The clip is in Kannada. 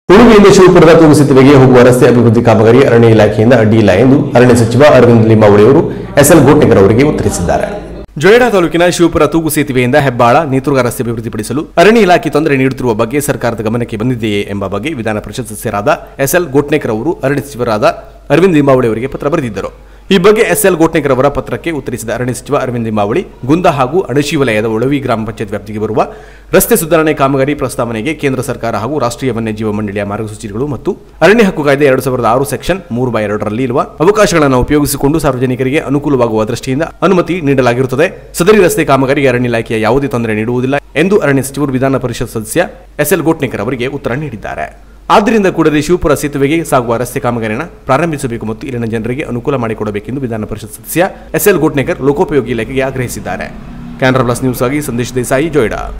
ಉಡುಪಿಯಿಂದ ಶಿವಪುರದ ತೂಗು ಸೇತುವೆಗೆ ಹೋಗುವ ರಸ್ತೆ ಅಭಿವೃದ್ಧಿ ಕಾಮಗಾರಿ ಅರಣ್ಯ ಇಲಾಖೆಯಿಂದ ಅಡ್ಡಿಯಿಲ್ಲ ಎಂದು ಅರಣ್ಯ ಸಚಿವ ಅರವಿಂದ್ ಲಿಂಬಾವಳಿ ಅವರು ಎಸ್ಎಲ್ ಗೋಟ್ನೆಕರ್ ಅವರಿಗೆ ಉತ್ತರಿಸಿದ್ದಾರೆ ಜೊಯ್ಡಾ ತಾಲೂಕಿನ ಶಿವಪುರ ತೂಗು ಸೇತುವೆಯಿಂದ ಹೆಬ್ಬಾಳ ನೇತೃಗ ರಸ್ತೆ ಅಭಿವೃದ್ಧಿಪಡಿಸಲು ಅರಣ್ಯ ಇಲಾಖೆ ತೊಂದರೆ ನೀಡುತ್ತಿರುವ ಬಗ್ಗೆ ಸರ್ಕಾರದ ಗಮನಕ್ಕೆ ಬಂದಿದೆಯೇ ಎಂಬ ಬಗ್ಗೆ ವಿಧಾನ ಪರಿಷತ್ ಸದಸ್ಯರಾದ ಎಸ್ಎಲ್ ಗೋಟ್ನೇಕರ್ ಅವರು ಅರಣ್ಯ ಸಚಿವರಾದ ಅರವಿಂದ್ ಲಿಂಬಾವಳಿ ಅವರಿಗೆ ಪತ್ರ ಬರೆದಿದ್ದರು ಈ ಬಗ್ಗೆ ಎಸ್ಎಲ್ ಗೋಟ್ನೇಕರ್ ಅವರ ಪತ್ರಕ್ಕೆ ಉತ್ತರಿಸಿದ ಅರಣ್ಯ ಸಚಿವ ಅರವಿಂದ್ ಲಿಂಬಾವಳಿ ಗುಂದ ಹಾಗೂ ಅಣಶಿ ವಲಯದ ಒಳವಿ ಗ್ರಾಮ ಪಂಚಾಯತ್ ವ್ಯಾಪ್ತಿಗೆ ಬರುವ ರಸ್ತೆ ಸುಧಾರಣೆ ಕಾಮಗಾರಿ ಪ್ರಸ್ತಾವನೆಗೆ ಕೇಂದ್ರ ಸರ್ಕಾರ ಹಾಗೂ ರಾಷ್ಟ್ರೀಯ ವನ್ಯಜೀವ ಮಂಡಳಿಯ ಮಾರ್ಗಸೂಚಿಗಳು ಮತ್ತು ಅರಣ್ಯ ಹಕ್ಕು ಕಾಯ್ದೆ ಎರಡು ಸಾವಿರದ ಆರು ಸೆಕ್ಷನ್ ಮೂರು ಬೈ ಎರಡರಲ್ಲಿ ಇರುವ ಅವಕಾಶಗಳನ್ನು ಉಪಯೋಗಿಸಿಕೊಂಡು ಸಾರ್ವಜನಿಕರಿಗೆ ಅನುಕೂಲವಾಗುವ ದೃಷ್ಟಿಯಿಂದ ಅನುಮತಿ ನೀಡಲಾಗಿರುತ್ತದೆ ಸದರಿ ರಸ್ತೆ ಕಾಮಗಾರಿಗೆ ಅರಣ್ಯ ಇಲಾಖೆಯ ಯಾವುದೇ ತೊಂದರೆ ನೀಡುವುದಿಲ್ಲ ಎಂದು ಅರಣ್ಯ ಸಚಿವರು ವಿಧಾನ ಪರಿಷತ್ ಸದಸ್ಯ ಎಸ್ಎಲ್ ಗೋಟ್ನೇಕರ್ ಅವರಿಗೆ ಉತ್ತರ ನೀಡಿದ್ದಾರೆ ಆದ್ದರಿಂದ ಕೂಡಲೇ ಶಿವಪುರ ಸೇತುವೆಗೆ ಸಾಗುವ ರಸ್ತೆ ಕಾಮಗಾರಿಯನ್ನು ಪ್ರಾರಂಭಿಸಬೇಕು ಮತ್ತು ಇಲ್ಲಿನ ಜನರಿಗೆ ಅನುಕೂಲ ಮಾಡಿಕೊಡಬೇಕೆಂದು ವಿಧಾನ ಪರಿಷತ್ ಸದಸ್ಯ ಎಸ್ಎಲ್ ಗೋಟ್ನೇಕರ್ ಲೋಕೋಪಯೋಗಿ ಇಲಾಖೆಗೆ ಆಗ್ರಹಿಸಿದ್ದಾರೆ ಕ್ಯಾನರಾ ಪ್ಲಸ್ ನ್ಯೂಸ್ ಆಗಿ ಸಂದೇಶ್ ದೇಸಾಯಿ ಜೋಯ್ಡಾ